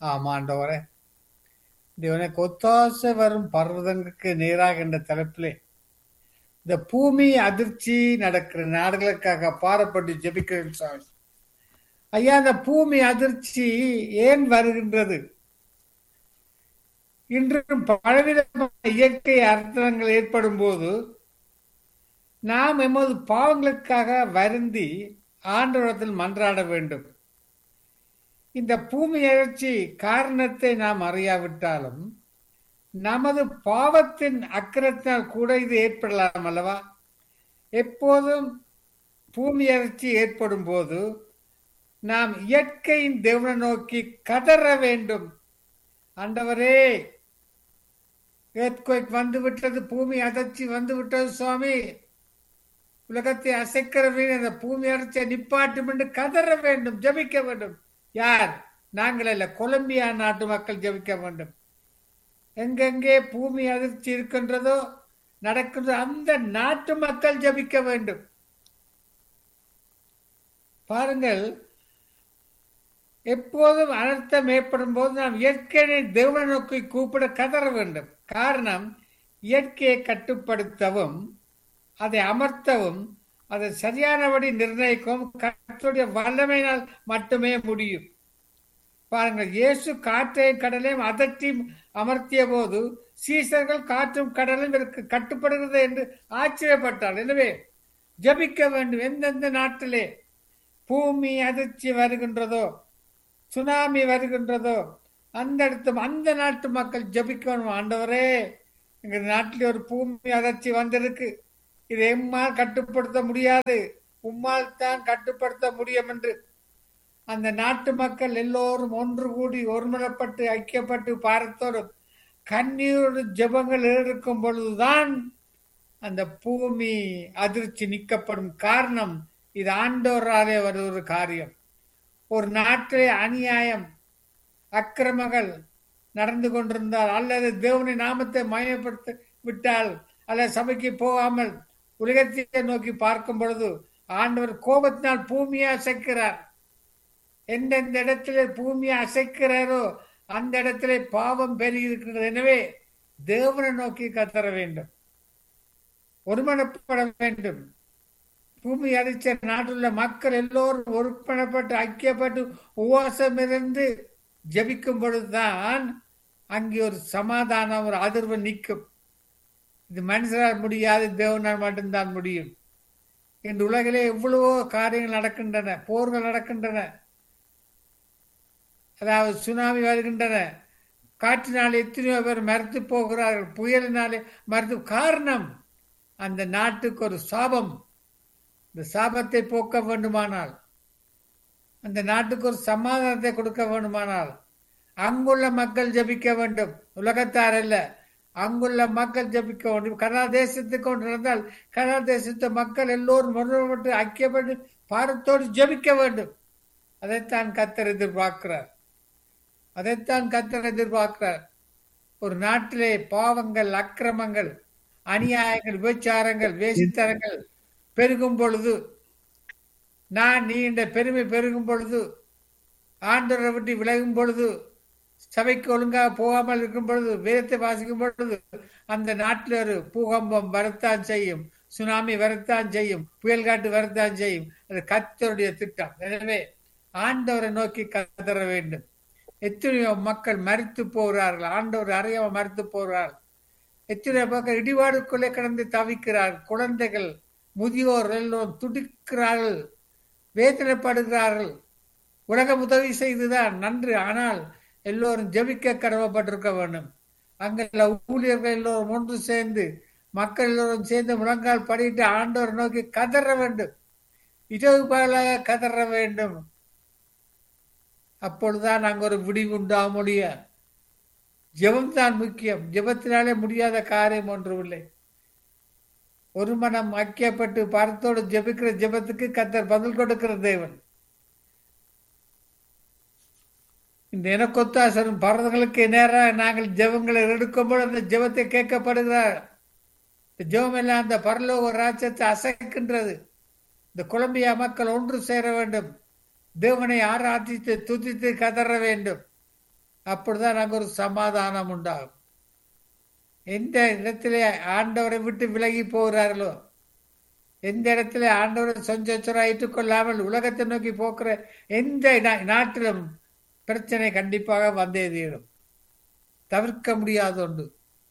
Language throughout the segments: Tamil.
ஆமாண்டவரே உனக்கு ஒத்தாசை வரும் பர்வதங்களுக்கு நேராக என்ற தலைப்பிலே இந்த பூமி அதிர்ச்சி நடக்கிற நாடுகளுக்காக பாரப்பட்டு ஜெபிக்கிறேன் சாமி ஐயா இந்த பூமி அதிர்ச்சி ஏன் வருகின்றது இன்றும் பலவிதமான இயற்கை அர்த்தங்கள் ஏற்படும் போது நாம் எமது பாவங்களுக்காக வருந்தி ஆண்டவரத்தில் மன்றாட வேண்டும் இந்த பூமி எழுச்சி காரணத்தை நாம் அறியாவிட்டாலும் நமது பாவத்தின் அக்கிரத்தினால் கூட இது ஏற்படலாம் அல்லவா எப்போதும் பூமி எழுச்சி ஏற்படும் போது நாம் இயற்கையின் தேவனை நோக்கி கதற வேண்டும் ஆண்டவரே ஏத்கோய்க் வந்து விட்டது பூமி அதிர்ச்சி வந்து விட்டது சுவாமி உலகத்தை அசைக்கிறவே அந்த பூமி அடைச்ச நிப்பாட்டும் என்று கதற வேண்டும் ஜபிக்க வேண்டும் யார் நாங்கள் அல்ல கொலம்பியா நாட்டு மக்கள் ஜபிக்க வேண்டும் எங்கெங்கே பூமி அதிர்ச்சி இருக்கின்றதோ நடக்கின்றதோ அந்த நாட்டு மக்கள் ஜபிக்க வேண்டும் பாருங்கள் எப்போதும் அனர்த்தம் ஏற்படும் போது நாம் இயற்கையை தேவனை நோக்கி கூப்பிட கதற வேண்டும் காரணம் இயற்கையை கட்டுப்படுத்தவும் அதை அமர்த்தவும் அதை சரியானபடி நிர்ணயிக்கவும் கற்றுடைய வல்லமையினால் மட்டுமே முடியும் பாருங்கள் இயேசு காற்றையும் கடலையும் அதட்டி அமர்த்திய போது சீசர்கள் காற்றும் கடலும் இதற்கு கட்டுப்படுகிறது என்று ஆச்சரியப்பட்டார் எனவே ஜபிக்க வேண்டும் எந்தெந்த நாட்டிலே பூமி அதிர்ச்சி வருகின்றதோ சுனாமி வருகின்றதோ அந்த இடத்து அந்த நாட்டு மக்கள் ஜபிக்கணும் ஆண்டவரே எங்க நாட்டில் ஒரு பூமி அதிர்ச்சி வந்திருக்கு இதை எம்மால் கட்டுப்படுத்த முடியாது உம்மால் தான் கட்டுப்படுத்த முடியும் என்று அந்த நாட்டு மக்கள் எல்லோரும் ஒன்று கூடி ஒருமுறைப்பட்டு ஐக்கியப்பட்டு பாரத்தோடு கண்ணீரோடு ஜபங்கள் இருக்கும் பொழுதுதான் அந்த பூமி அதிர்ச்சி நீக்கப்படும் காரணம் இது ஆண்டோராலே வருவது காரியம் ஒரு நாட்டிலே அநியாயம் அக்கிரமங்கள் நடந்து கொண்டிருந்தால் அல்லது தேவனை நாமத்தை மயப்படுத்த விட்டால் அல்லது சபைக்கு போகாமல் உலகத்தை நோக்கி பார்க்கும் பொழுது ஆண்டவர் கோபத்தினால் பூமியை அசைக்கிறார் எந்தெந்த இடத்துல பூமியை அசைக்கிறாரோ அந்த இடத்துல பாவம் பெருகி இருக்கிறது எனவே தேவனை நோக்கி கத்தர வேண்டும் ஒருமனப்பட வேண்டும் பூமி அடிச்ச நாட்டுள்ள மக்கள் எல்லோரும் ஒருப்பணப்பட்டு ஐக்கியப்பட்டு உவாசம் இருந்து ஜபிக்கும் பொழுதுதான் அங்கே ஒரு சமாதானம் ஒரு அதிர்வு நிற்கும் இது மனுஷரால் முடியாது தேவனால் மட்டும்தான் முடியும் இன்று உலகிலே எவ்வளவோ காரியங்கள் நடக்கின்றன போர்கள் நடக்கின்றன அதாவது சுனாமி வருகின்றன காற்றினால் எத்தனையோ பேர் மறுத்து போகிறார்கள் புயலினாலே மறுத்து காரணம் அந்த நாட்டுக்கு ஒரு சாபம் இந்த சாபத்தை போக்க வேண்டுமானால் அந்த நாட்டுக்கு ஒரு சமாதானத்தை கொடுக்க வேண்டுமானால் அங்குள்ள மக்கள் ஜபிக்க வேண்டும் உலகத்தார் அல்ல அங்குள்ள மக்கள் ஜபிக்க வேண்டும் கனடா தேசத்துக்கு கொண்டு நடந்தால் கனடா தேசத்து மக்கள் எல்லோரும் ஒன்றுபட்டு ஐக்கியப்பட்டு பாரத்தோடு ஜபிக்க வேண்டும் அதைத்தான் கத்தர் எதிர்பார்க்கிறார் அதைத்தான் கத்தர் எதிர்பார்க்கிறார் ஒரு நாட்டிலே பாவங்கள் அக்கிரமங்கள் அநியாயங்கள் விபச்சாரங்கள் வேசித்தரங்கள் பெருகும் பொழுது நான் நீ என்ற பெருமை பெருகும் பொழுது ஆண்டவரை விட்டு விலகும் பொழுது சபைக்கு ஒழுங்காக போகாமல் இருக்கும் பொழுது வேதத்தை வாசிக்கும் பொழுது அந்த நாட்டில் ஒரு பூகம்பம் வரத்தான் செய்யும் சுனாமி வரத்தான் செய்யும் புயல் காட்டு வரத்தான் செய்யும் அது கத்தருடைய திட்டம் எனவே ஆண்டவரை நோக்கி கதற வேண்டும் எத்தனையோ மக்கள் மறித்து போகிறார்கள் ஆண்டவர் அறியாம மறுத்து போகிறார்கள் எத்தனையோ மக்கள் இடிபாடுக்குள்ளே கடந்து தவிக்கிறார்கள் குழந்தைகள் முதியோர் எல்லோரும் துடிக்கிறார்கள் வேதனைப்படுகிறார்கள் உலகம் உதவி செய்துதான் நன்று ஆனால் எல்லோரும் ஜபிக்க கடமைப்பட்டிருக்க வேண்டும் அங்குள்ள ஊழியர்கள் எல்லோரும் ஒன்று சேர்ந்து மக்கள் எல்லோரும் சேர்ந்து முழங்கால் படிட்டு ஆண்டவர் நோக்கி கதற வேண்டும் இரவு பகலாக கதற வேண்டும் அப்பொழுதுதான் அங்கு ஒரு விடிவு உண்டாக முடியும் ஜெபம் தான் முக்கியம் ஜெபத்தினாலே முடியாத காரியம் ஒன்றுமில்லை ஒரு மனம் ஐக்கியப்பட்டு பரத்தோடு ஜெபிக்கிற ஜெபத்துக்கு கத்தர் பதில் கொடுக்கிற தேவன் இந்த எனக்கொத்தாசரும் பரதங்களுக்கு நேராக நாங்கள் ஜெபங்களை எடுக்கும்போது அந்த ஜெபத்தை கேட்கப்படுகிறார் இந்த ஜெபம் எல்லாம் அந்த பரலோக ராஜ்யத்தை அசைக்கின்றது இந்த கொலம்பியா மக்கள் ஒன்று சேர வேண்டும் தேவனை ஆராதித்து துதித்து கதற வேண்டும் அப்பொழுதுதான் அங்கு ஒரு சமாதானம் உண்டாகும் எந்த இடத்திலே ஆண்டவரை விட்டு விலகி போகிறார்களோ எந்த இடத்துல ஆண்டவரை சொஞ்சொச்சரா ஏற்றுக்கொள்ளாமல் உலகத்தை நோக்கி போக்குற எந்த நா- நாட்டிலும் பிரச்சனை கண்டிப்பாக வந்தே தீரும் தவிர்க்க முடியாத ஒன்று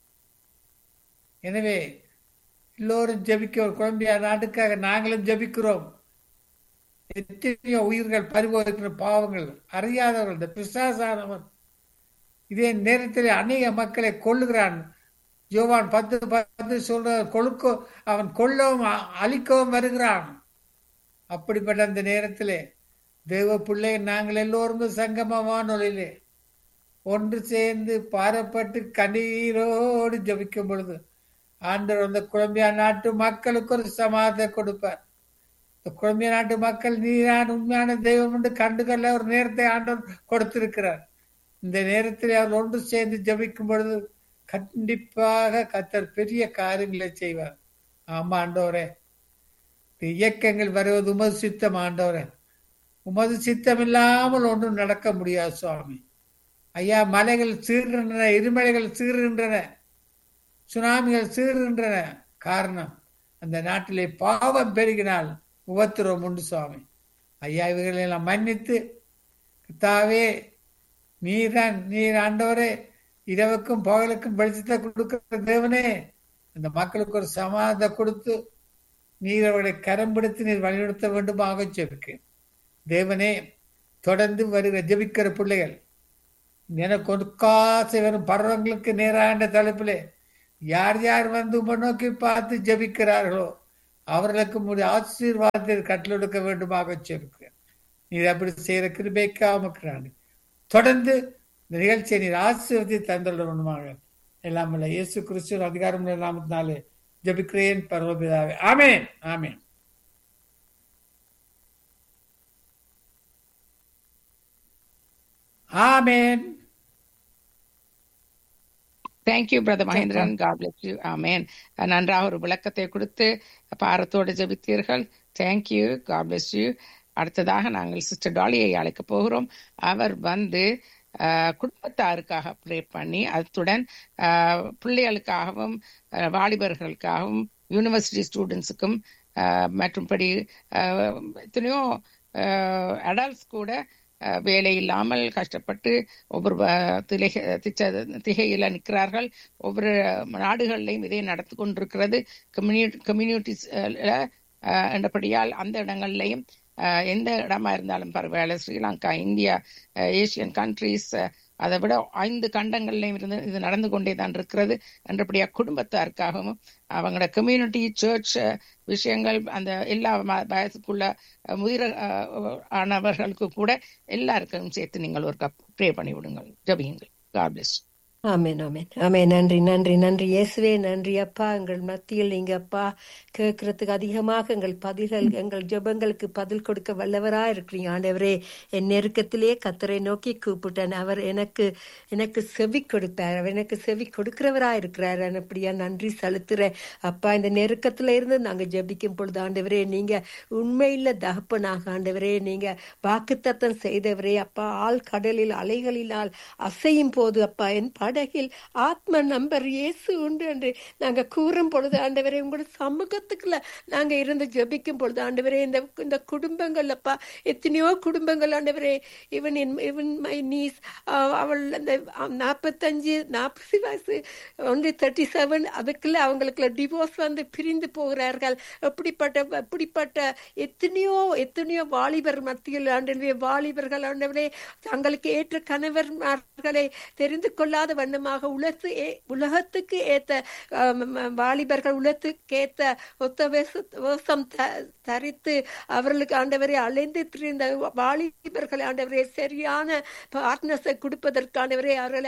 எனவே எல்லோரும் ஜெபிக்க கொலம்பியா நாட்டுக்காக நாங்களும் ஜெபிக்கிறோம் எத்தனையோ உயிர்கள் பறிபோகிற பாவங்கள் அறியாதவர்கள் இந்த பிசாசானவன் இதே நேரத்தில் அநேக மக்களை கொள்ளுகிறான் யோவான் பத்து பத்து சொல்ற கொழுக்க அவன் கொல்லவும் அ- அழிக்கவும் வருகிறான் அப்படிப்பட்ட அந்த நேரத்திலே தேவ பிள்ளை நாங்கள் எல்லோரும் சங்கம வானொலியிலே ஒன்று சேர்ந்து பாரப்பட்டு கண்ணீரோடு ஜபிக்கும் பொழுது ஆண்டவர் அந்த கொலம்பியா நாட்டு மக்களுக்கு ஒரு சமாதத்தை கொடுப்பார் இந்த கொலம்பியா நாட்டு மக்கள் நீரான உண்மையான தெய்வம் என்று கண்டுகொள்ள ஒரு நேரத்தை ஆண்டவர் கொடுத்திருக்கிறார் இந்த நேரத்தில் அவர் ஒன்று சேர்ந்து ஜபிக்கும் பொழுது கண்டிப்பாக கத்தர் பெரிய காரியங்களை செய்வார் ஆமா ஆண்டவரே இந்த இயக்கங்கள் வருவது உமது சித்தம் ஆண்டவரே உமது சித்தம் இல்லாமல் ஒன்றும் நடக்க முடியாது சுவாமி ஐயா மலைகள் சீறுகின்றன இருமலைகள் சீறுகின்றன சுனாமிகள் சீறுகின்றன காரணம் அந்த நாட்டிலே பாவம் பெருகினால் உபத்திரம் உண்டு சுவாமி ஐயா இவர்களை எல்லாம் மன்னித்து தாவே நீதான் நீர் ஆண்டவரே இரவுக்கும் பகலுக்கும் வெளிச்சத்தை கொடுக்கிற தேவனே அந்த மக்களுக்கு ஒரு சமாதத்தை கொடுத்து நீர் அவர்களை கரம் பிடித்து நீர் வழிநடத்த வேண்டுமாக ஜெபிக்கிறேன் தேவனே தொடர்ந்து வருகிற ஜெபிக்கிற பிள்ளைகள் எனக்கு ஒன்றுக்காசை வரும் பருவங்களுக்கு நேரான தலைப்பிலே யார் யார் வந்து உம்மை நோக்கி பார்த்து ஜெபிக்கிறார்களோ அவர்களுக்கு முடி ஆசீர்வாதத்தை கட்டளெடுக்க வேண்டுமாக ஜெபிக்கிறேன் நீர் அப்படி செய்கிற கிருபைக்காமக்கிறான் தொடர்ந்து இந்த நிகழ்ச்சியை நீர் ஆசீர்வதி தந்துள்ள வேண்டுமாக எல்லாம் இல்லை இயேசு கிறிஸ்துவின் அதிகாரம் நாமத்தினாலே ஜெபிக்கிறேன் பரவபிதாவே ஆமென் ஆமென் ஆமென் thank you brother Mahendran God bless you ஆமேன் நன்றாக ஒரு விளக்கத்தை கொடுத்து பாரத்தோடு ஜெபித்தீர்கள் தேங்க்யூ காட் பிளஸ் யூ அடுத்ததாக நாங்கள் சிஸ்டர் டாலியை அழைக்க போகிறோம் அவர் வந்து ஆஹ், குடும்பத்தாருக்காக ப்ரே பண்ணி அத்துடன் ஆஹ், பிள்ளைகளுக்காகவும் ஆஹ், வாலிபர்களுக்காகவும் யூனிவர்சிட்டி ஸ்டூடெண்ட்ஸுக்கும் மற்றும்படி ஆஹ், எத்தனையோ அடல்ட்ஸ் கூட ஆஹ், வேலை இல்லாமல் கஷ்டப்பட்டு ஒவ்வொரு வ- திலை- திச்ச- திகையில நிற்கிறார்கள் ஒவ்வொரு நாடுகளிலையும் இதை நடத்தி கொண்டிருக்கிறது கம்யூனிட்டி கம்யூனிட்டிஸ் என்றபடியால் அந்த இடங்கள்லையும் ஆஹ், எந்த இடமா இருந்தாலும் பரவாயில்ல Sri Lanka India ah, Asian countries அதை விட ஐந்து கண்டங்கள்லையும் இருந்து இது நடந்து கொண்டே தான் இருக்கிறது என்றபடியா குடும்பத்தாருக்காகவும் அவங்களோட கம்யூனிட்டி சர்ச் விஷயங்கள் அந்த எல்லா ம- வயசுக்குள்ள அஹ், முதிர அஹ், ஆனவர்களுக்கு கூட எல்லாருக்கும் சேர்த்து நீங்கள் ஒரு கப் ப்ரே பண்ணி விடுங்கள் ஜபியுங்கள் காட் பிளஸ் ஆமென் ஆமென் ஆமென் நன்றி நன்றி நன்றி இயேசுவே நன்றி அப்பா எங்கள் மத்தியில் நீங்க அப்பா கேட்கறதுக்கு அதிகமாக எங்கள் பதில்கள் எங்கள் ஜெபங்களுக்கு பதில் கொடுக்க வல்லவரா இருக்கிறீங்க ஆண்டவரே என் நெருக்கத்திலே கத்தரை நோக்கி கூப்பிட்டேன் அவர் எனக்கு எனக்கு செவி கொடுப்பார் அவர் எனக்கு செவி கொடுக்கிறவரா இருக்கிறார் அப்படியா நன்றி செலுத்துறேன் அப்பா இந்த நெருக்கத்துல இருந்து நாங்க ஜெபிக்கும் பொழுது ஆண்டவரே நீங்க உண்மையில தகப்பனாக ஆண்டவரே நீங்க வாக்குத்தத்தம் செய்தவரே அப்பா ஆள் கடலில் அலைகளினால் அசையும் போது அப்பா என் படகில் ஆத்ம நம்பர் இயேசு உண்டு என்று நாங்க கூறும் பொழுது ஆண்டவரே உங்களோட சமூகத்துக்குள்ள நாங்க இருந்து ஜெபிக்கும் பொழுது ஆண்டவரே இந்த இந்த குடும்பங்கள் அப்பா எத்தனையோ குடும்பங்கள் ஆண்டவரே இவன் இவன் மை நீஸ் அவள் அந்த நாற்பத்தஞ்சு நாற்பது வயசு ஒன்று தேர்ட்டி செவன் அதுக்குள்ள அவங்களுக்குள்ள டிவோர்ஸ் வந்து பிரிந்து போகிறார்கள் எப்படிப்பட்ட எப்படிப்பட்ட எத்தனையோ எத்தனையோ வாலிபர் மத்தியில் ஆண்டவரே வாலிபர்கள் ஆண்டவரே தங்களுக்கு ஏற்ற கணவர்மார்களை தெரிந்து கொள்ளாத வண்ணமாக உலகத்து ஏ- உலகத்துக்கு ஏத்த ஆம், ஆம், வாலிபர்கள் உலகத்துக்கு ஏத்த ஒத்த வேச- வேஷம் த- தரித்து அவர்களுக்கு ஆண்டவரை அலைந்து திரிந்த வாலிபர்கள் ஆண்டவரே சரியான பார்ட்னர்ஸை கொடுப்பதற்கானவரே அவர்களை ஆஸ்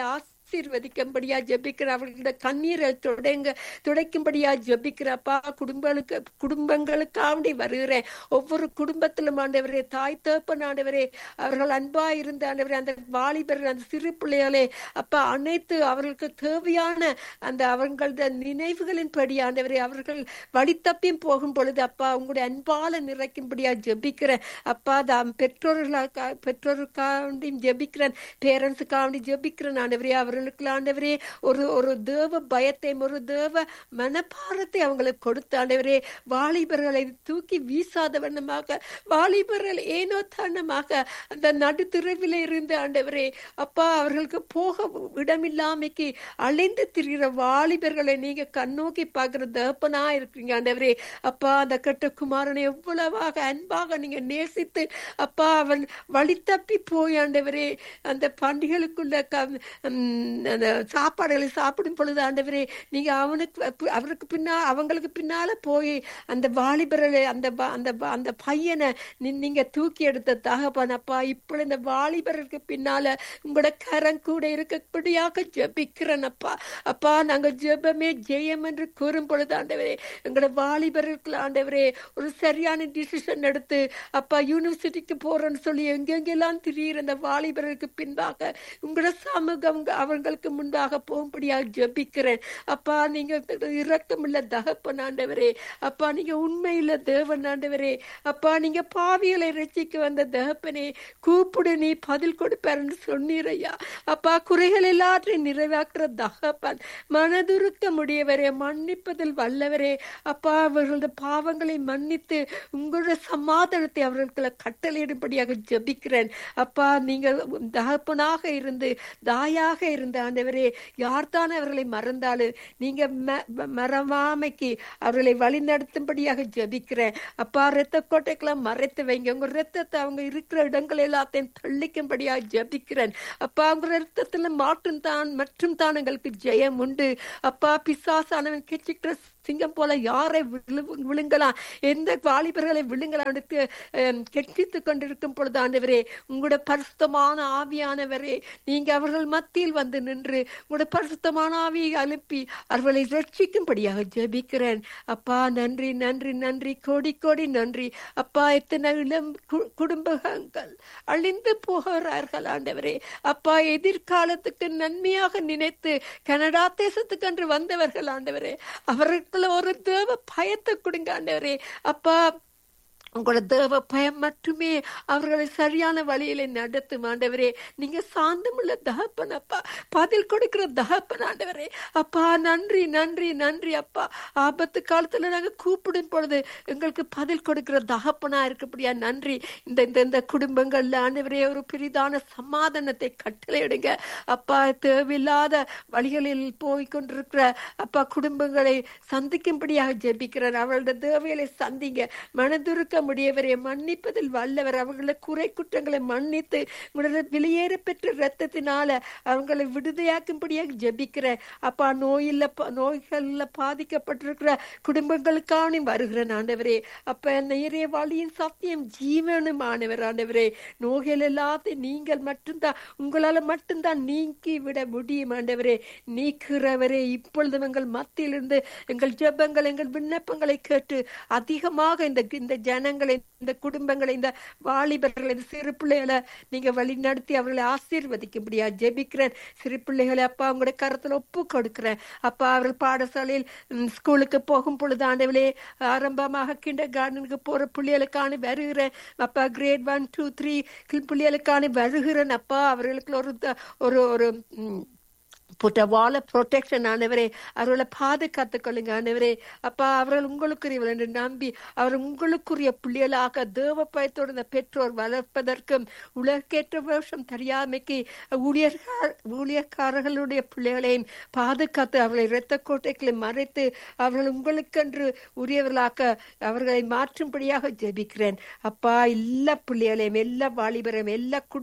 ஆசீர்வதிக்கும்படியா ஜெபிக்கிற அவர்களுடைய கண்ணீரை துடைங்க துடைக்கும்படியா ஜெபிக்கிறப்பா குடும்பங்களுக்கு குடும்பங்களுக்காண்டி வருகிறேன் ஒவ்வொரு குடும்பத்திலும் ஆண்டவரே தாய் தகப்பன் ஆண்டவரே அவர்கள் அன்பா இருந்த ஆண்டவரே அந்த வாலிபர்கள் அந்த சிறு பிள்ளைகளே அப்பா அனைத்து அவர்களுக்கு தேவையான அந்த அவங்களது நினைவுகளின்படி ஆண்டவரே அவர்கள் வழி தப்பியும் போகும் பொழுது அப்பா உங்களுடைய அன்பால நிறைக்கும்படியா ஜெபிக்கிறேன் அப்பா தாம் பெற்றோர்களுக்கா பெற்றோருக்காண்டியும் ஜெபிக்கிறேன் பேரண்ட்ஸுக்காண்டி ஜெபிக்கிறேன் ஆண்டவரே அவர்களுக்கு ஆண்டவரே ஒரு ஒரு தேவ பயத்தையும் ஒரு தேவ மனப்பாரத்தை அவங்களுக்கு கொடுத்து ஆண்டவரே வாலிபர்களை தூக்கி வீசாத வண்ணமாக வாலிபர்கள் ஏனோ தன்னமாக அந்த நடுத்திரவில இருந்து ஆண்டவரே அப்பா அவர்களுக்கு போக இடமில்லாமைக்கு அலைந்து திரிகிற வாலிபர்களை நீங்க கண்ணோக்கி பார்க்கிற தகப்பனா இருக்கிறீங்க ஆண்டவரே அப்பா அந்த கெட்ட குமாரனை எவ்வளவாக அன்பாக நீங்க நேசித்து அப்பா அவன் வழி தப்பி போய் ஆண்டவரே அந்த பண்டிகளுக்குள்ள க உம், அந்த சாப்பாடுகளை சாப்பிடும் பொழுது ஆண்டவரே நீங்க அவனுக்கு அவருக்கு பின்னா அவங்களுக்கு பின்னால போய் அந்த வாலிபர்களை அந்த ப- அந்த ப- அந்த பையனை நீ- நீங்க தூக்கி எடுத்த தகப்பன் அப்பா இப்ப இந்த வாலிபருக்கு பின்னால உங்களோட கரம் கூட இருக்கக்கூடியாக ஜெபிக்கிறேன் அப்பா அப்பா நாங்க ஜெபமே ஜெயம் என்று கூறும் பொழுது ஆண்டவரே எங்களோட வாலிபருக்கு ஆண்டவரே ஒரு சரியான டிசிஷன் எடுத்து அப்பா யூனிவர்சிட்டிக்கு போறேன்னு சொல்லி எங்கெங்கெல்லாம் திரியிற அந்த வாலிபருக்கு பின்பாக உங்களோட சமூகம் அவங்களுக்கு முன்பாக போகும்படியா ஜெபிக்கிறேன் அப்பா நீங்க இரக்கமுள்ள தகப்பன் ஆண்டவரே அப்பா நீங்க உண்மையுள்ள தேவன் ஆண்டவரே அப்பா நீங்க பாவிகளை ரசிக்க வந்த தகப்பனே கூப்பிடு நீ பதில் கொடுப்பாருன்னு சொன்னீரையா அப்பா குறைகள் எல்லாற்றையும் நிறைவேற்ற தகப்பன் மனதுருக்க முடியவரே மன்னிப்பதில் வல்லவரே அப்பா அவர்களது பாவங்களை மன்னித்து உங்களுடைய சமாதானத்தை அவர்களுக்கு கட்டளையிடும்படியாக ஜெபிக்கிறேன் அப்பா நீங்கள் தகப்பனாக இருந்து தாயாக இருந்த ஆண்டவரே யார்தான் அவர்களை மறந்தாலும் நீங்க ம- ம- மறவாமைக்கு அவர்களை வழி நடத்தும்படியாக ஜெபிக்கிறேன் அப்பா ரத்த கோட்டைக்கெல்லாம் மறைத்து வைங்க உங்க ரத்தத்தை அவங்க இருக்கிற இடங்கள் எல்லாத்தையும் தள்ளிக்கும்படியாக ஜெபிக்கிறேன் அப்பா உங்க ரத்தத்துல மாற்றும் தான் மற்றும் தான் எங்களுக்கு ஜெயம் உண்டு அப்பா பிசாசானவன் கெச்சிக்கிற சிங்கம் போல யாரை விழு- விழுங்கலாம் எந்த வாலிபர்களை விழுங்கலாம் கெட்டித்து கொண்டிருக்கும் பொழுது ஆண்டவரே உங்களுடைய பரிசுத்தமான ஆவியானவரே நீங்க அவர்கள் மத்தியில் வந்து நின்று உங்களுடைய பரிசுத்தமான ஆவியை அனுப்பி அவர்களை ரட்சிக்கும்படியாக ஜெபிக்கிறேன் அப்பா நன்றி நன்றி நன்றி கோடி கோடி நன்றி அப்பா எத்தனை இளம் கு- குடும்பங்கள் அழிந்து போகிறார்கள் ஆண்டவரே அப்பா எதிர்காலத்துக்கு நன்மையாக நினைத்து கனடா தேசத்துக்கு என்று வந்தவர்கள் ஆண்டவரே அவர்களுக்குள்ள ஒரு தேவ பயத்தை கொடுங்க ஆண்டவரே அப்பா உங்களோட தேவ பயம் மட்டுமே அவர்களை சரியான வழியில நடத்தும் ஆண்டவரே நீங்க சாந்தமுள்ள தகப்பன் அப்பா பதில் கொடுக்கிற தகப்பன் ஆண்டவரே அப்பா நன்றி நன்றி நன்றி அப்பா ஆபத்து காலத்துல நாங்க கூப்பிடும் பொழுது எங்களுக்கு பதில் கொடுக்கிற தகப்பனா இருக்கபடியா நன்றி இந்த இந்த இந்த குடும்பங்கள்ல ஆண்டவரே ஒரு பெரிதான சமாதானத்தை கட்டளையிடுங்க அப்பா தேவையில்லாத வழிகளில் போய் கொண்டிருக்கிற அப்பா குடும்பங்களை சந்திக்கும்படியாக ஜெபிக்கிறேன் அவர்களோட தேவைகளை சந்திங்க மனதுருக்க முடியவரை மன்னிப்பதில் வல்லவர் அவர்களோட குறை குற்றங்களை மன்னித்து உங்களோட வெளியேற பெற்ற ரத்தத்தினால அவங்களை விடுதலையாக்கும்படியாக ஜெபிக்கிறேன் அப்பா நோயில்ல ப- நோய்கள்ல பாதிக்கப்பட்டிருக்கிற குடும்பங்களுக்கான வருகிறேன் ஆண்டவரே அப்ப நேரிய வழியின் சத்தியம் ஜீவனும் ஆண்டவர் ஆண்டவரே நோய்கள் எல்லாத்தையும் நீங்கள் மட்டும்தான் உங்களால மட்டும்தான் நீக்கி விட முடியும் ஆண்டவரே நீக்குறவரே இப்பொழுது எங்கள் மத்தியிலிருந்து எங்கள் ஜெபங்கள் எங்கள் விண்ணப்பங்களை கேட்டு அதிகமாக இந்த இந்த ஜனங்களை இந்த குடும்பங்களை இந்த வாலிபர்களை இந்த சிறு பிள்ளைகளை நீங்க வழி நடத்தி அவர்களை ஆசீர்வதிக்கும்படியா ஜெபிக்கிறேன் சிறு பிள்ளைகளை அப்பா உங்களுடைய கரத்துல ஒப்பு கொடுக்கிறேன் அப்பா அவர்கள் பாடசாலையில் ம், ஸ்கூலுக்கு போகும் பொழுது ஆண்டவளே ஆரம்பமாக கிண்டர் கார்டனுக்கு போற பிள்ளைகளுக்கான வருகிறேன் அப்பா கிரேட் ஒன் டூ த்ரீ பிள்ளைகளுக்கான வருகிறேன் அப்பா அவர்களுக்கு ஒரு த- ஒரு ஒரு ம், புட்ட வாழ ப்ரொடெக்ஷன் ஆனவரே அவர்களை பாதுகாத்துக் கொள்ளுங்க ஆண்டவரே அப்பா அவர்கள் உங்களுக்குரியவர்கள் என்று நம்பி அவர் உங்களுக்குரிய பிள்ளைகளாக தேவ பயத்தோடு இந்த பெற்றோர் வளர்ப்பதற்கும் உலகேற்ற வருஷம் தெரியாமைக்கு ஊழியர்கள் ஊழியக்காரர்களுடைய பிள்ளைகளையும் பாதுகாத்து அவர்களை இரத்த கோட்டைகளை மறைத்து அவர்கள் உங்களுக்கென்று உரியவர்களாக அவர்களை மாற்றும்படியாக ஜெபிக்கிறேன் அப்பா எல்லா பிள்ளைகளையும் எல்லா வாலிபரையும் எல்லா குடும்ப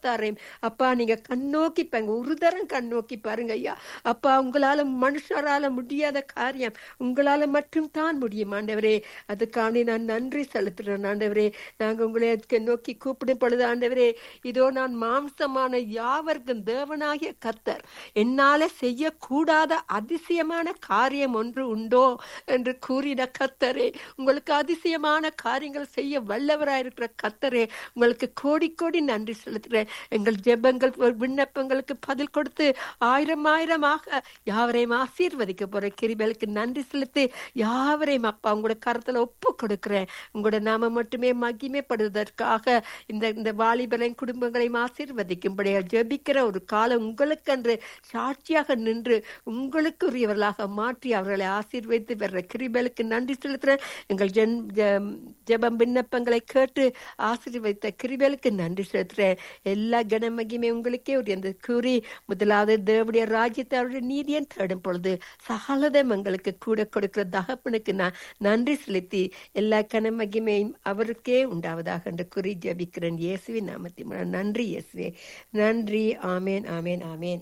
குடும்பத்தாரையும் அப்பா நீங்க கண்ணோக்கி பாருங்க ஒரு தரம் கண்ணோக்கி பாருங்க ஐயா அப்பா உங்களால மனுஷரால முடியாத காரியம் உங்களால மட்டும் தான் முடியும் ஆண்டவரே அதுக்காண்டி நான் நன்றி செலுத்துறேன் ஆண்டவரே நாங்க உங்களை அதுக்கு நோக்கி கூப்பிடும் பொழுது ஆண்டவரே இதோ நான் மாம்சமான யாவர்க்கும் தேவனாகிய கத்தர் என்னால செய்யக்கூடாத அதிசயமான காரியம் ஒன்று உண்டோ என்று கூறின கத்தரே உங்களுக்கு அதிசயமான காரியங்கள் செய்ய வல்லவராயிருக்கிற கத்தரே உங்களுக்கு கோடி கோடி நன்றி செலுத்துகிறேன் எங்கள் ஜெபங்கள் விண்ணப்பங்களுக்கு பதில் கொடுத்து ஆயிரம் ஆயிரமாக யாவரையும் ஆசீர்வதிக்க போற கிருபலுக்கு நன்றி செலுத்தி யாவரையும் அப்பா உங்களோட கருத்துல ஒப்பு கொடுக்கிறேன் உங்களோட நாம மட்டுமே மகிமைப்படுவதற்காக இந்த இந்த வாலிபரையும் குடும்பங்களையும் ஆசீர்வதிக்கும்படியா ஜெபிக்கிற ஒரு காலம் உங்களுக்கு என்று சாட்சியாக நின்று உங்களுக்குரியவர்களாக மாற்றி அவர்களை ஆசீர்வதித்து வர்ற கிருபலுக்கு நன்றி செலுத்துறேன் எங்கள் ஜென் ஜெ- ஜெபம் விண்ணப்பங்களை கேட்டு ஆசீர்வதித்த கிருபலுக்கு நன்றி செலுத்துறேன் எல்லா கனமகிமே உங்களுக்கே ஒரு என்று கூறி முதலாவது தேவடைய ராஜ்யத்தை அவருடைய நீதியை தேடும் பொழுது சகலதம் எங்களுக்கு கூட கொடுக்கிற தகப்பனுக்கு நான் நன்றி செலுத்தி எல்லா கனமகிமையும் அவருக்கே உண்டாவதாக என்று கூறி ஜெபிக்கிறேன் இயேசுவின் நாமத்தின் மூலம் நன்றி இயேசுவே நன்றி ஆமேன் ஆமேன் ஆமேன்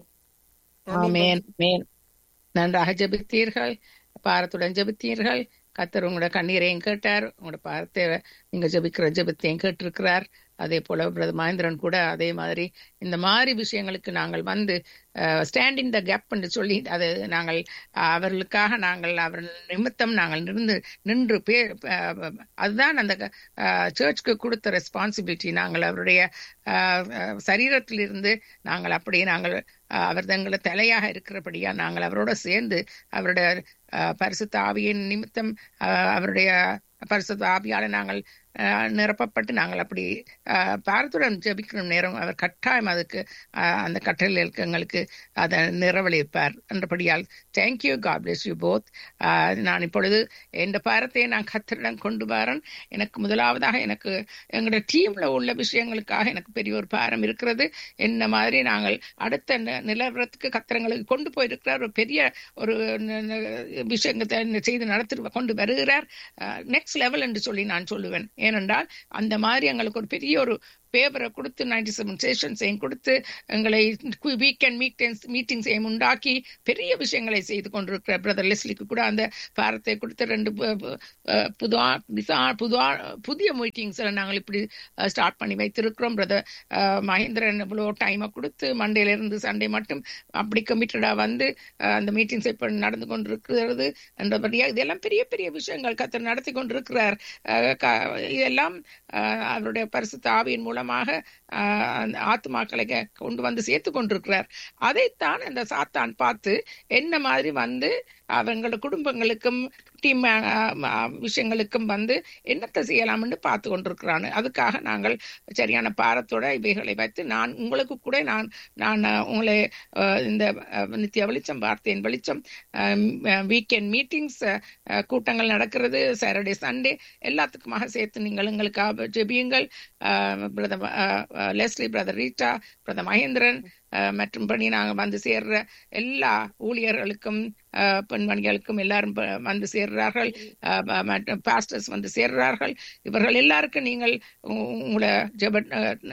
ஆமென் ஆமென் நன்றாக ஜெபித்தீர்கள் பாரத்துடன் ஜெபித்தீர்கள் கத்தர் உங்களோட கண்ணீரையும் கேட்டார் உங்களோட பாரத்தை நீங்க ஜெபிக்கிற ஜெபத்தையும் கேட்டிருக்கிறார் அதே போல பிரதர் மகேந்திரன் கூட அதே மாதிரி இந்த மாதிரி விஷயங்களுக்கு நாங்கள் வந்து ஸ்டாண்ட் இன் த கேப் என்று சொல்லி அது நாங்கள் அஹ், அவர்களுக்காக நாங்கள் அவர் நிமித்தம் நாங்கள் நின்று நின்று பே அஹ், அதுதான் அந்த சர்ச்சுக்கு கொடுத்த ரெஸ்பான்சிபிலிட்டி நாங்கள் அவருடைய அஹ், அஹ், சரீரத்திலிருந்து நாங்கள் அப்படியே நாங்கள் அஹ், அவர் தங்களை தலையாக இருக்கிறபடியா நாங்கள் அவரோட சேர்ந்து அவருடைய அஹ், பரிசுத்த ஆவியின் நிமித்தம் அஹ், அவருடைய பரிசுத்த ஆவியால நாங்கள் அஹ், நிரப்பப்பட்டு நாங்கள் அப்படி அஹ், பாரத்துடன் ஜெபிக்கிற நேரம் அவர் கட்டாயம் அதுக்கு அஹ், அந்த கட்டளையில் எங்களுக்கு அதை நிறைவளிப்பார் என்றபடியால் thank you God bless you both நான் இப்பொழுது எந்த பாரத்தை நான் கத்தரிடம் கொண்டு வரேன் எனக்கு முதலாவதாக எனக்கு எங்களுடைய டீம்ல உள்ள விஷயங்களுக்காக எனக்கு பெரிய ஒரு பாரம் இருக்கிறது என்ன மாதிரி நாங்கள் அடுத்த நி- நிலவரத்துக்கு கத்திரங்களுக்கு கொண்டு போயிருக்கிறார் ஒரு பெரிய ஒரு ந- ந- விஷயத்தை செய்து நடத்தி கொண்டு வருகிறார் நெக்ஸ்ட் லெவல் என்று சொல்லி நான் சொல்லுவேன் ஏனென்றால் அந்த மாதிரி எங்களுக்கு ஒரு பெரிய ஒரு பேப்பரை கொடுத்து நைன்டி செவன் செஷன்ஸையும் கொடுத்து எங்களை வீக்கெண்ட் மீட்டிங்ஸ் மீட்டிங்ஸையும் உண்டாக்கி பெரிய விஷயங்களை செய்து கொண்டிருக்கிற பிரதர் லெஸ்லிக்கு கூட அந்த பாரத்தை கொடுத்து ரெண்டு பு- பு- அஹ் புதுவா விசா- புதுவா புதிய மீட்டிங்ஸ்ல நாங்கள் இப்படி ஸ்டார்ட் பண்ணி வைத்திருக்கிறோம் பிரதர் மகேந்திரன் இவ்வளோ டைமை கொடுத்து மண்டேல இருந்து சண்டே மட்டும் அப்படி கமிட்டடா வந்து அஹ், அந்த மீட்டிங்ஸ் இப்ப நடந்து கொண்டிருக்கிறது என்றபடியா இதெல்லாம் பெரிய பெரிய விஷயங்கள் கத்தர் நடத்தி கொண்டிருக்கிறார் அஹ், க- இதெல்லாம் அஹ், அவருடைய பரிசுத்த ஆவியின் மூலமாக அஹ், அந்த ஆத்துமாக்களை க- கொண்டு வந்து சேர்த்து கொண்டிருக்கிறார் அதைத்தான் அந்த சாத்தான் பார்த்து என்ன மாதிரி வந்து அவங்களோட குடும்பங்களுக்கும் டீம் விஷயங்களுக்கும் வந்து என்னத்தை செய்யலாம்னு பார்த்து கொண்டிருக்கிறான் அதுக்காக நாங்கள் சரியான பாரத்தோட இவைகளை வைத்து நான் உங்களுக்கு கூட நான் நான் அஹ், உங்களை அஹ், இந்த அஹ், நித்திய வெளிச்சம் வார்த்தையின் வெளிச்சம் வீக்கெண்ட் மீட்டிங்ஸ் கூட்டங்கள் நடக்கிறது சாட்டர்டே சண்டே எல்லாத்துக்குமாக சேர்த்து நீங்கள் எங்களுக்காக ஜெபியுங்கள் brother Leslie brother Rita brother Mahendran அஹ், மற்றும்படி நாங்கள் வந்து சேர்ற எல்லா ஊழியர்களுக்கும் அஹ், பெண்மணிகளுக்கும் எல்லாரும் ப- வந்து சேர்றார்கள் அஹ், ம- மற்றும் பாஸ்டர்ஸ் வந்து சேர்றார்கள் இவர்கள் எல்லாருக்கும் நீங்கள் உ- உங்களோட ஜெப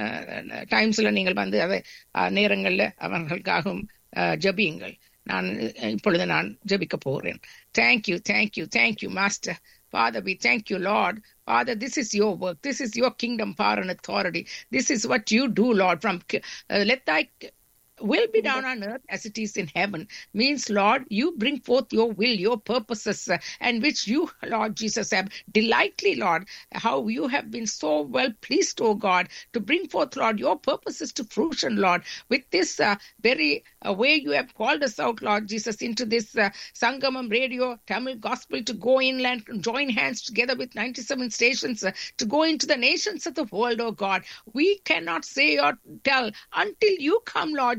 டைம்ஸ்ல நீங்கள் வந்து அதை அஹ், நேரங்கள்ல அவர்களுக்காகவும் அஹ், ஜெபியுங்கள் நான் அஹ், இப்பொழுது நான் ஜெபிக்க போகிறேன் thank you thank you thank you master Father, we thank you, Lord. Father, this is your work. This is your kingdom, power, and authority. This is what you do, Lord. From uh, let thy will be down on earth as it is in heaven means lord you bring forth your will your purposes uh, and which you lord jesus have delightly lord how you have been so well pleased oh god to bring forth lord your purposes to fruition lord with this uh, very uh, way you have called us out lord jesus into this uh, sangamam radio tamil gospel to go inland and join hands together with 97 stations uh, to go into the nations of the world oh god we cannot say or tell until you come lord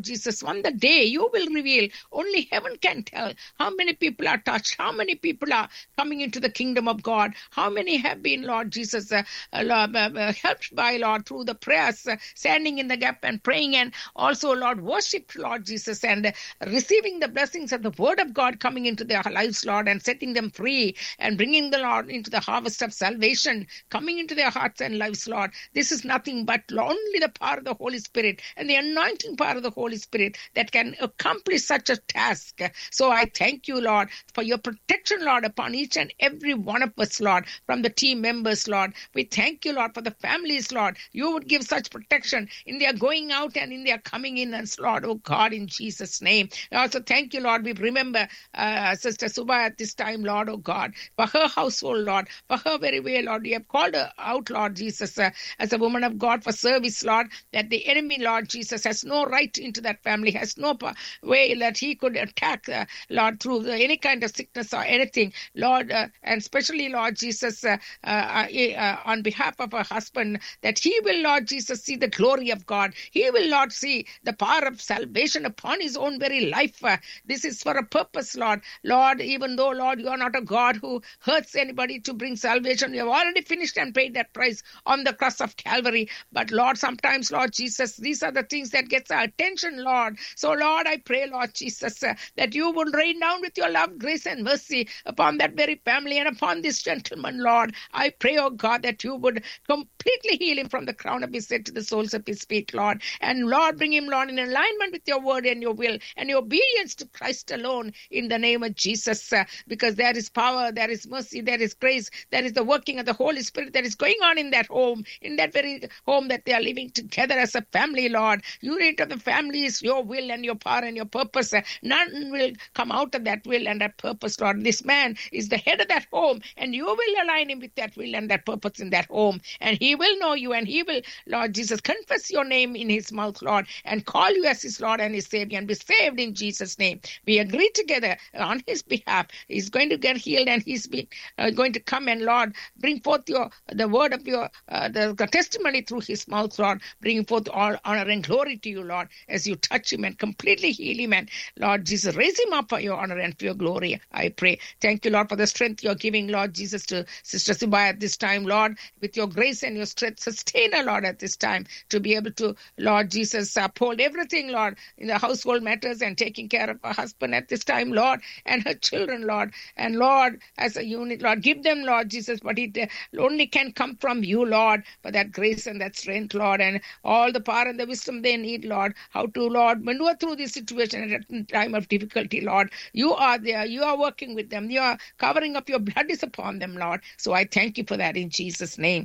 Jesus, on the day you will reveal, only heaven can tell how many people are touched, how many people are coming into the kingdom of God, how many have been, Lord Jesus, uh, uh, Lord, uh, uh, helped by, Lord, through the prayers, uh, standing in the gap and praying, and also, Lord, worship, Lord Jesus, and uh, receiving the blessings of the word of God coming into their lives, Lord, and setting them free and bringing the Lord into the harvest of salvation, coming into their hearts and lives, Lord. This is nothing but only the power of the Holy Spirit and the anointing power of the Holy Spirit that can accomplish such a task. So I thank you, Lord, for your protection, Lord, upon each and every one of us, Lord, from the team members, Lord. We thank you, Lord, for the families, Lord. You would give such protection in their going out and in their coming in, and Lord, oh God, in Jesus' name. I also thank you, Lord. We remember uh, Sister Suba at this time, Lord, oh God, for her household, Lord, for her very way, Lord. You have called her out, Lord Jesus, uh, as a woman of God for service, Lord, that the enemy, Lord Jesus, has no right into that family, has no pa- way that he could attack, uh, Lord, through the, any kind of sickness or anything, Lord, uh, and especially, Lord Jesus, uh, uh, uh, on behalf of her husband, that he will, Lord Jesus, see the glory of God. He will, Lord, see the power of salvation upon his own very life. Uh, this is for a purpose, Lord. Lord, even though, Lord, you are not a God who hurts anybody to bring salvation, you have already finished and paid that price on the cross of Calvary. But, Lord, sometimes, Lord Jesus, these are the things that gets our attention, Lord. So, Lord, I pray, Lord Jesus, uh, that you will rain down with your love, grace, and mercy upon that very family and upon this gentleman, Lord. I pray, oh God, that you would completely heal him from the crown of his head to the soles of his feet, Lord. And Lord, bring him, Lord, in alignment with your word and your will and your obedience to Christ alone in the name of Jesus. uh, because there is power, there is mercy, there is grace, there is the working of the Holy Spirit that is going on in that home, in that very home that they are living together as a family, Lord. Unit of the family is your will and your power and your purpose. Uh, None will come out of that will and that purpose, Lord. This man is the head of that home, and you will align him with that will and that purpose in that home. And he will know you, and he will, Lord Jesus, confess your name in his mouth, Lord, and call you as his Lord and his Savior and be saved in Jesus' name. We agree together on his behalf. He's going to get healed, and he's be, uh, going to come and, Lord, bring forth your the word of your uh, the, the testimony through his mouth, Lord, bringing forth all honor and glory to you, Lord, as you touch him and completely heal him. And Lord Jesus, raise him up for your honor and for your glory. I pray. Thank you, Lord, for the strength you're giving, Lord Jesus, to Sister Subaya at this time, Lord, with your grace and your strength. Sustain her, Lord, at this time to be able to, Lord Jesus, uphold everything, Lord, in the household matters and taking care of her husband at this time, Lord, and her children, Lord. And Lord, as a unit, Lord, give them, Lord Jesus, but it uh, only can come from you, Lord, for that grace and that strength, Lord, and all the power and the wisdom they need, Lord, how to, Lord, maneuver through this situation at a time of difficulty, Lord. You are there. You are working with them. You are covering up your blood is upon them, Lord. So I thank you for that in Jesus' name.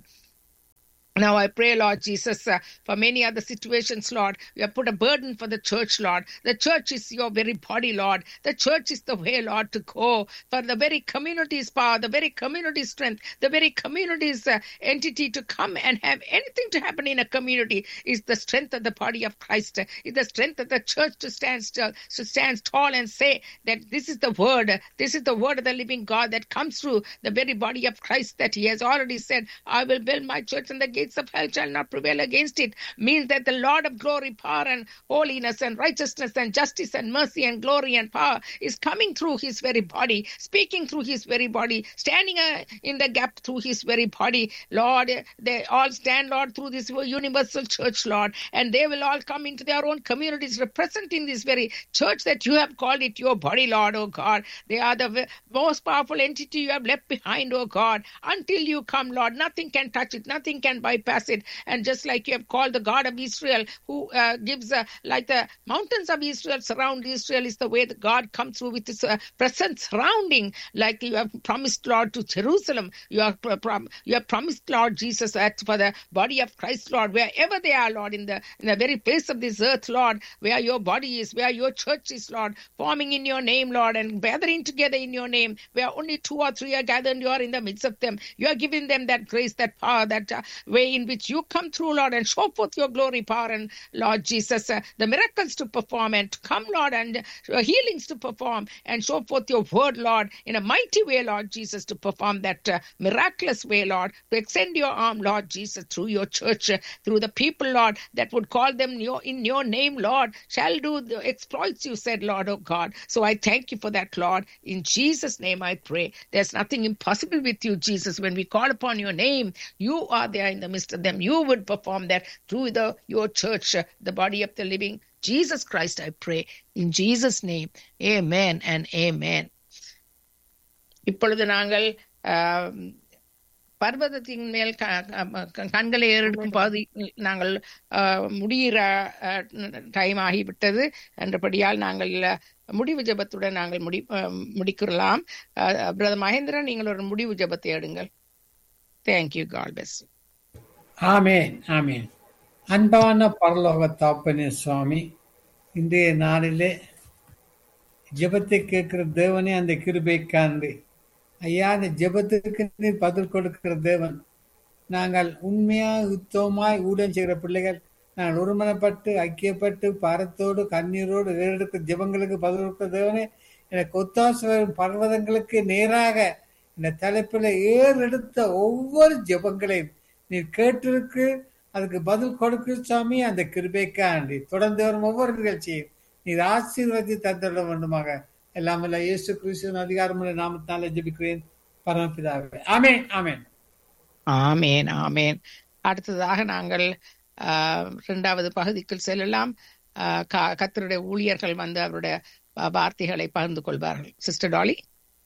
Now I pray, Lord Jesus, uh, for many other situations, Lord. You have put a burden for the church, Lord. The church is your very body, Lord. The church is the way, Lord, to go. For the very community's power, the very community's strength, the very community's uh, entity to come and have anything to happen in a community is the strength of the body of Christ. Is the strength of the church to stand still, to stand tall and say that this is the word, this is the word of the living God that comes through the very body of Christ that He has already said, I will build my church and the gates of hell shall not prevail against it means that the Lord of glory, power and holiness and righteousness and justice and mercy and glory and power is coming through his very body, speaking through his very body, standing uh, in the gap through his very body. Lord, they all stand, Lord, through this universal church, Lord, and they will all come into their own communities representing this very church that you have called it your body, Lord, oh God. They are the most powerful entity you have left behind, oh God. Until you come, Lord, nothing can touch it, nothing can bypass it. And just like you have called the God of Israel, who uh, gives, uh, like the mountains of Israel surround Israel, is the way that God comes through with his uh, presence surrounding, like you have promised, Lord, to Jerusalem. You have, prom- you have promised, Lord Jesus, that for the body of Christ, Lord, wherever they are, Lord, in the in the very place of this earth, Lord, where your body is, where your church is, Lord, forming in your name, Lord, and gathering together in your name, where only two or three are gathered, you are in the midst of them. You are giving them that grace, that power, that uh, way way in which you come through, Lord, and show forth your glory, power, and Lord Jesus, uh, the miracles to perform and come, Lord, and uh, healings to perform and show forth your word, Lord, in a mighty way, Lord Jesus, to perform that uh, miraculous way, Lord, to extend your arm, Lord Jesus, through your church, uh, through the people, Lord, that would call them your, in your name, Lord, shall do the exploits you said, Lord, oh God. So I thank you for that, Lord. In Jesus' name I pray. There's nothing impossible with you, Jesus. When we call upon your name, you are there in the midst of them. You would perform that through the your church, uh, the body of the living Jesus Christ, I pray. In Jesus' name, amen and amen. இப்பொழுது நாங்கள் ஆம், பர்வதத்தின் மேல் க- க- கண்களை ஏறெடுக்கும் பகுதி நாங்கள் ஆ, முடிகிற டைம் ஆகிவிட்டது என்றபடியால் நாங்கள் அ, முடிவு ஜெபத்துடன் நாங்கள் முடி ஆ, முடிக்கலாம் பிரதர் மகேந்திரன் நீங்கள் ஒரு முடிவு ஜெபத்தை எடுங்கள் தேங்க்யூ காட் பெஸ் ஆமேன் ஆமேன் அன்பான பரலோக தாப்பனே சுவாமி இன்றைய நாளிலே ஜெபத்தை கேட்கிற தேவனே அந்த கிருபைக்காண்டு ஐயா அந்த ஜெபத்துக்கு நீர் பதில் கொடுக்கிற தேவன் நாங்கள் உண்மையாக உத்தவமாய் ஊழியம் செய்கிற பிள்ளைகள் நாங்கள் ஒருமனப்பட்டு ஐக்கியப்பட்டு பாரத்தோடு கண்ணீரோடு ஏறெடுக்கிற ஜெபங்களுக்கு பதில் கொடுக்கிற தேவனே எனக்கு ஒத்தாசை வரும் பர்வதங்களுக்கு நேராக இந்த தலைப்பில் ஏறெடுத்த ஒவ்வொரு ஜெபங்களையும் நீர் கேட்டிருக்கு அதுக்கு பதில் கொடுக்கு சாமி அந்த கிருபைக்காண்டி தொடர்ந்து வரும் ஒவ்வொரு நிகழ்ச்சியும் நீர் ஆசீர்வதி தந்திட வேண்டுமாக எல்லாமல்ல இயேசு கிறிஸ்துவின் அதிகாரமுள்ள நாமத்தினால ஜெபிக்கிறேன் பரமபிதாவே ஆமென் ஆமென் ஆமேன் ஆமேன் அடுத்ததாக நாங்கள் ஆஹ், இரண்டாவது பகுதிக்கு செல்லலாம் ஆஹ், க- கர்த்தருடைய ஊழியர்கள் வந்து அவருடைய ஆஹ், வார்த்தைகளை பகிர்ந்து கொள்வார்கள் சிஸ்டர் டாலி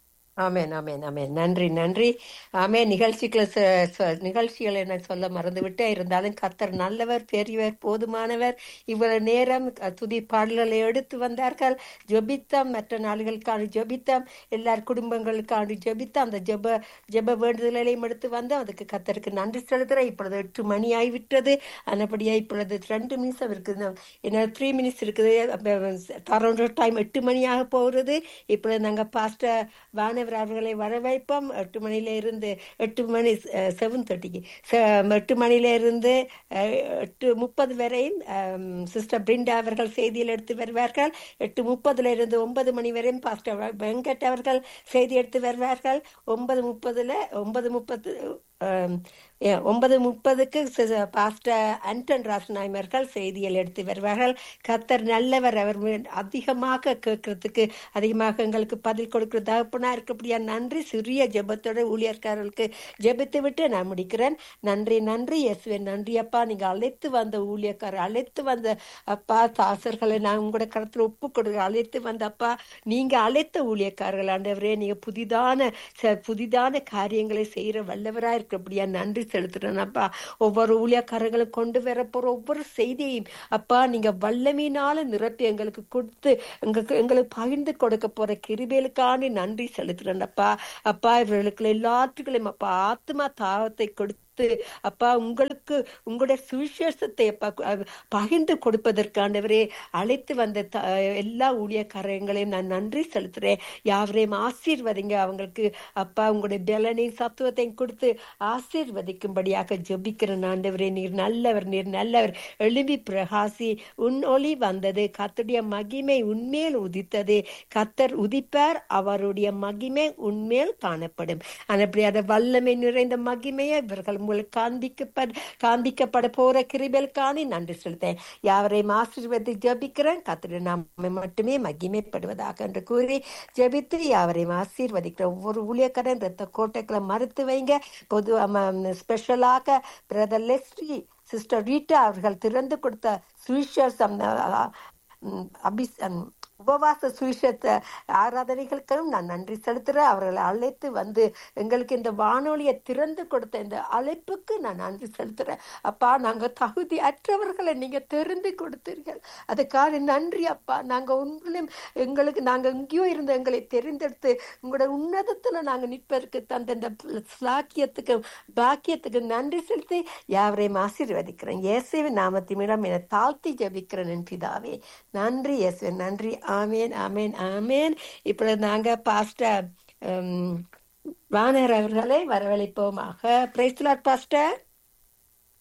ஆமென் ஆமென் ஆமென் நன்றி நன்றி ஆமென் நிகழ்ச்சிகளை ச- ச- நிகழ்ச்சிகளை நான் சொல்ல மறந்துவிட்டே இருந்தாலும் கத்தர் நல்லவர் பெரியவர் போதுமானவர் இவ்வளவு நேரம் அஹ், துதி பாடல்களை எடுத்து வந்தார்கள் ஜெபித்தம் மற்ற நாடுகளுக்கான ஜெபித்தம் எல்லார் குடும்பங்களுக்கான ஜெபித்தம் அந்த ஜெப ஜெப வேண்டுதலையும் எடுத்து வந்தோம் அதுக்கு கத்தருக்கு நன்றி செலுத்துறேன் இப்பொழுது எட்டு மணி ஆகிவிட்டது அதன்படியா இப்பொழுது ரெண்டு நிமிஷம் இருக்குது என்ன த்ரீ மினிட்ஸ் இருக்குது அரௌண்ட் டைம் எட்டு மணியாக போகிறது இப்பொழுது நாங்கள் பாஸ்டர் வானவர் அவர்களை வரவைப்போம் எட்டு மணியில இருந்து எட்டு மணி செவன் தேர்ட்டிக்கு எட்டு மணியில இருந்து அஹ், எட்டு முப்பது வரையும் சிஸ்டர் பிரிண்டா அவர்கள் செய்தியில் எடுத்து வருவார்கள் எட்டு முப்பதுல இருந்து ஒன்பது மணி வரையும் பாஸ்டர் வெ- வெங்கட் அவர்கள் செய்தி எடுத்து வருவார்கள் ஒன்பது முப்பதுல ஒன்பது முப்பது ஆம், ஏ, ஒன்பது முப்பதுக்கு சி- பாஸ்டர் அன்டன் ராசநாயமர்கள் செய்திகள் எடுத்து வருவார்கள் கத்தர் நல்லவர் அவர் மே- அதிகமாக கேட்கறதுக்கு அதிகமாக எங்களுக்கு பதில் கொடுக்கிற தகப்பனா இருக்கக்கூடிய நன்றி சிறிய ஜெபத்தோட ஊழியர்காரர்களுக்கு ஜெபித்து விட்டு நான் முடிக்கிறேன் நன்றி நன்றி இயேசுவே நன்றி அப்பா நீங்க அழைத்து வந்த ஊழியக்காரர் அழைத்து வந்த அப்பா தாசர்களை நான் உங்களோட கருத்துல ஒப்பு கொடுக்க அழைத்து வந்த அப்பா நீங்க அழைத்த ஊழியக்காரர்கள் ஆண்டவரே நீங்க புதிதான ச- புதிதான காரியங்களை செய்யற வல்லவரா இருக்கிறபடியா நன்றி செலுத்துறேன் அப்பா ஒவ்வொரு ஊழியக்காரர்களும் கொண்டு வர போற ஒவ்வொரு செய்தியையும் அப்பா நீங்க வல்லமையினால நிரப்பி எங்களுக்கு கொடுத்து எங்களுக்கு எங்களுக்கு பகிர்ந்து கொடுக்க போற கிருபைகளுக்கான நன்றி செலுத்துறேன் அப்பா அப்பா இவர்களுக்கு எல்லாத்துக்களையும் அப்பா ஆத்மா தாகத்தை கொடுத்து அப்பா உங்களுக்கு உங்களுடைய சுவிசேஷத்தை அப்பா அஹ், பகிர்ந்து கொடுப்பதற்காண்டவரே அழைத்து வந்த த- எல்லா ஊழியக்காரங்களையும் நான் நன்றி செலுத்துறேன் யாவரையும் ஆசீர்வதிங்க அவங்களுக்கு அப்பா உங்களுடைய பலனையும் சத்துவத்தையும் கொடுத்து ஆசீர்வதிக்கும்படியாக ஜெபிக்கிறேன் ஆண்டவரே நீர் நல்லவர் நீர் நல்லவர் எழும்பி பிரகாசி உன் ஒளி வந்தது கர்த்தருடைய மகிமை உன்மேல் உதித்தது கத்தர் உதிப்பார் அவருடைய மகிமை உன்மேல் காணப்படும் அப்படியான வல்லமை நிறைந்த மகிமையை இவர்கள் உங்களுக்கு காண்பிக்கப்பட காண்பிக்கப்பட போற கிருபலுக்கான நன்றி செலுத்தேன் யாவரையும் ஆசீர்வதி ஜெபிக்கிறேன் கத்திர நாம மட்டுமே மகிமைப்படுவதாக என்று கூறி ஜெபித்து யாவரையும் ஆசீர்வதிக்கிற ஒவ்வொரு ஊழியக்காரன் ரத்த கோட்டைகளை மறுத்து வைங்க பொது ஸ்பெஷலாக பிரதர் லெஸ்ரி சிஸ்டர் ரீட்டா அவர்கள் திறந்து கொடுத்த சுவிசேஷம் அஹ், உம், அபிஸ் உம், உபவாச சுவிசேஷ ஆராதனைகளுக்கும் நான் நன்றி செலுத்துறேன் அவர்களை அழைத்து வந்து எங்களுக்கு இந்த வானொலியை திறந்து கொடுத்த இந்த அழைப்புக்கு நான் நன்றி செலுத்துறேன் அப்பா நாங்க தகுதி அற்றவர்களை நீங்க தெரிந்து கொடுத்தீர்கள் அதுக்காக நன்றி அப்பா நாங்க உண்மையிலும் எங்களுக்கு நாங்க எங்கேயோ இருந்த எங்களை தெரிந்தெடுத்து உங்களோட உன்னதத்துல நாங்க நிற்பதற்கு தந்த இந்த ஸ்லாக்கியத்துக்கு பாக்கியத்துக்கு நன்றி செலுத்தி யாவரையும் ஆசீர்வதிக்கிறேன் இயேசுவின் நாமத்திமிடம் என தாழ்த்தி ஜெபிக்கிறேன் என் பிதாவே நன்றி இயேசுவே நன்றி ஆமேன் ஆமேன் ஆமேன் இப்பொழுது நாங்க பாஸ்டர் வானர் அவர்களை வரவழைப்போமாக பிரைஸ்லாட் பாஸ்டர்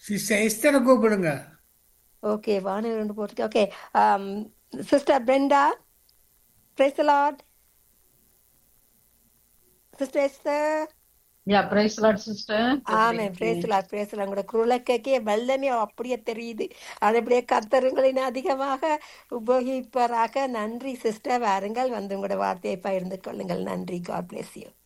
சிஸ்டர் எஸ்தரை கூப்பிடுங்க ஓகே வானொலி ரெண்டு போட்டுருக்கு okay sister Brenda praise Lord sister Esther யா பிரைஸ் லார்ட் சிஸ்டர் ஆமே பிரேசலா பிரேசலா உங்களோட குரலக்கே வெள்ளமே அப்படியே தெரியுது அது அப்படியே கத்தருங்களின் அதிகமாக உபயோகிப்பராக நன்றி சிஸ்டர் வாருங்கள் வந்து உங்களோட வார்த்தையை பகிர்ந்து கொள்ளுங்கள் நன்றி காட் பிளேஸ் யூ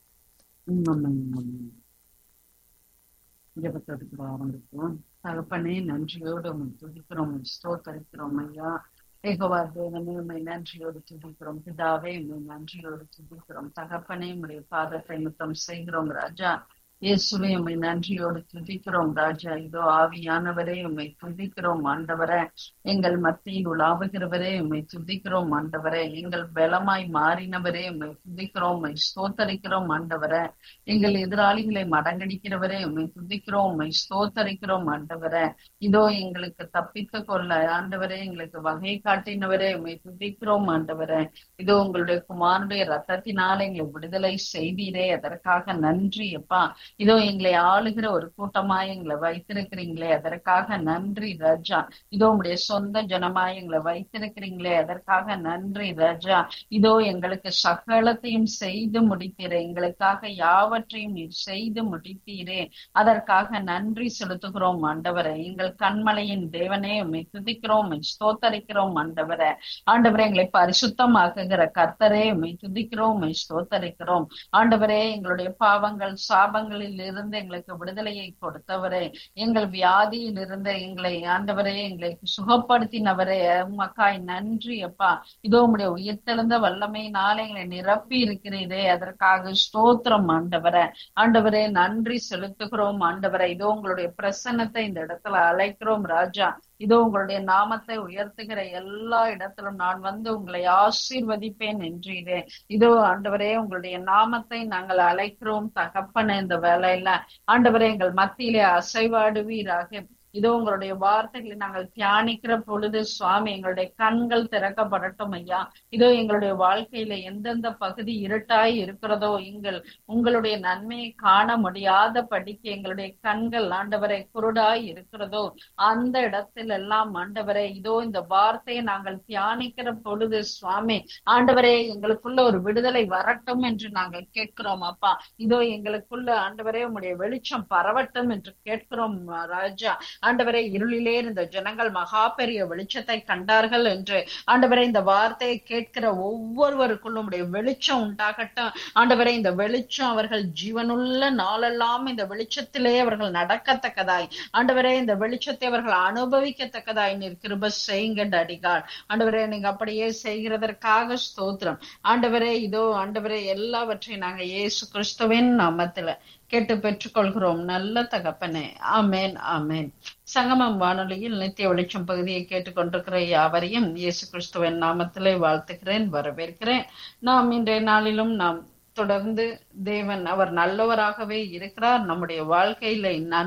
ஜபத்தோடு ஆரம்பிப்போம் தகப்பனே நன்றியோடு உண்மை துதிக்கிறோம் ஸ்தோத்தரிக்கிறோம் ஐயா ஏகோவா தேவனே உண்மை நன்றியோடு துதிக்கிறோம் பிதாவே உண்மை நன்றியோடு துதிக்கிறோம் தகப்பனே உடைய பாதத்தை முத்தம் செய்கிறோம் ராஜா இயேசுவே உண்மை நன்றியோடு துதிக்கிறோம் ராஜா இதோ ஆவியானவரே உண்மை துதிக்கிறோம் ஆண்டவரே எங்கள் மத்தியில் உலாவுகிறவரே உண்மை துதிக்கிறோம் ஆண்டவரே எங்கள் பலமாய் மாறினவரே உண்மை துதிக்கிறோம் உண்மை ஸ்தோத்தரிக்கிறோம் ஆண்டவரே எங்கள் எதிராளிகளை மடங்கடிக்கிறவரே உண்மை துதிக்கிறோம் உண்மை ஸ்தோத்தரிக்கிறோம் ஆண்டவரே இதோ எங்களுக்கு தப்பித்த கொள்ள ஆண்டவரே எங்களுக்கு வகை காட்டினவரே உண்மை துதிக்கிறோம் ஆண்டவரே இதோ உங்களுடைய குமாரனுடைய ரத்தத்தினால எங்களை விடுதலை செய்தீரே அதற்காக நன்றி அப்பா இதோ எங்களை ஆளுகிற ஒரு கூட்டமாய் எங்களை வைத்திருக்கிறீங்களே அதற்காக நன்றி ராஜா இதோ உங்களுடைய சொந்த ஜனமாய் எங்களை வைத்திருக்கிறீங்களே அதற்காக நன்றி ராஜா இதோ எங்களுக்கு சகலத்தையும் செய்து முடித்தீரே எங்களுக்காக யாவற்றையும் நீர் செய்து முடித்தீரே அதற்காக நன்றி செலுத்துகிறோம் ஆண்டவரை எங்கள் கண்மலையின் தேவனே உண்மை துதிக்கிறோம் உம்மை ஸ்தோத்தரிக்கிறோம் ஆண்டவரை ஆண்டவரை எங்களை பரிசுத்தமாக்குகிற கர்த்தரே உண்மை துதிக்கிறோம் உண்மை ஸ்தோத்தரிக்கிறோம் ஆண்டவரே எங்களுடைய பாவங்கள் சாபங்களில் இருந்து எங்களுக்கு விடுதலையை கொடுத்தவரே எங்கள் வியாதியில் இருந்த எங்களை ஆண்டவரே எங்களை சுகப்படுத்தினவரே உமக்காய் நன்றி அப்பா இதோ உம்முடைய உயிர்த்தெழுந்த வல்லமையினால எங்களை நிரப்பி இருக்கிறீரே அதற்காக ஸ்தோத்திரம் ஆண்டவரே ஆண்டவரே நன்றி செலுத்துகிறோம் ஆண்டவரே இதோ உங்களுடைய பிரசன்னத்தை இந்த இடத்துல அழைக்கிறோம் ராஜா இதோ உங்களுடைய நாமத்தை உயர்த்துகிற எல்லா இடத்திலும் நான் வந்து உங்களை ஆசீர்வதிப்பேன் என்றீரே இதோ ஆண்டவரே உங்களுடைய நாமத்தை நாங்கள் அழைக்கிறோம் தகப்பன இந்த வேலையில ஆண்டவரே எங்கள் மத்தியிலே அசைவாடுவீராக இதோ உங்களுடைய வார்த்தைகளை நாங்கள் தியானிக்கிற பொழுது சுவாமி எங்களுடைய கண்கள் திறக்கப்படட்டும் ஐயா இதோ எங்களுடைய வாழ்க்கையில எந்தெந்த பகுதி இருட்டாய் இருக்கிறதோ எங்கள் உங்களுடைய நன்மையை காண முடியாத படிக்க எங்களுடைய கண்கள் ஆண்டவரை குருடாய் இருக்கிறதோ அந்த இடத்தில் எல்லாம் ஆண்டவரே இதோ இந்த வார்த்தையை நாங்கள் தியானிக்கிற பொழுது சுவாமி ஆண்டவரே எங்களுக்குள்ள ஒரு விடுதலை வரட்டும் என்று நாங்கள் கேட்கிறோம் அப்பா இதோ எங்களுக்குள்ள ஆண்டவரே உங்களுடைய வெளிச்சம் பரவட்டும் என்று கேட்கிறோம் ராஜா ஆண்டவரே இருளிலே இருந்த ஜனங்கள் மகா பெரிய வெளிச்சத்தை கண்டார்கள் என்று ஆண்டவரே இந்த வார்த்தையை கேட்கிற ஒவ்வொருவருக்குள்ளும் உடைய வெளிச்சம் உண்டாகட்டும் ஆண்டவரே இந்த வெளிச்சம் அவர்கள் ஜீவனுள்ள நாளெல்லாம் இந்த வெளிச்சத்திலே அவர்கள் நடக்கத்தக்கதாய் ஆண்டவரே இந்த வெளிச்சத்தை அவர்கள் அனுபவிக்கத்தக்கதாய் நீர் கிருப செய்யுங்க அடிகால் ஆண்டவரே நீங்க அப்படியே செய்கிறதற்காக ஸ்தோத்திரம் ஆண்டவரே இதோ ஆண்டவரே எல்லாவற்றையும் நாங்க இயேசு கிறிஸ்துவின் நாமத்துல கேட்டு பெற்றுக்கொள்கிறோம் நல்ல தகப்பனே ஆமேன் ஆமேன் சங்கமம் வானொலியில் நித்திய வெளிச்சம் பகுதியை கேட்டுக்கொண்டிருக்கிற யாவரையும் இயேசு கிறிஸ்துவின் நாமத்திலே வாழ்த்துகிறேன் வரவேற்கிறேன் நாம் இன்றைய நாளிலும் நாம் தொடர்ந்து தேவன் அவர் நல்லவராகவே இருக்கிறார் நம்முடைய வாழ்க்கையில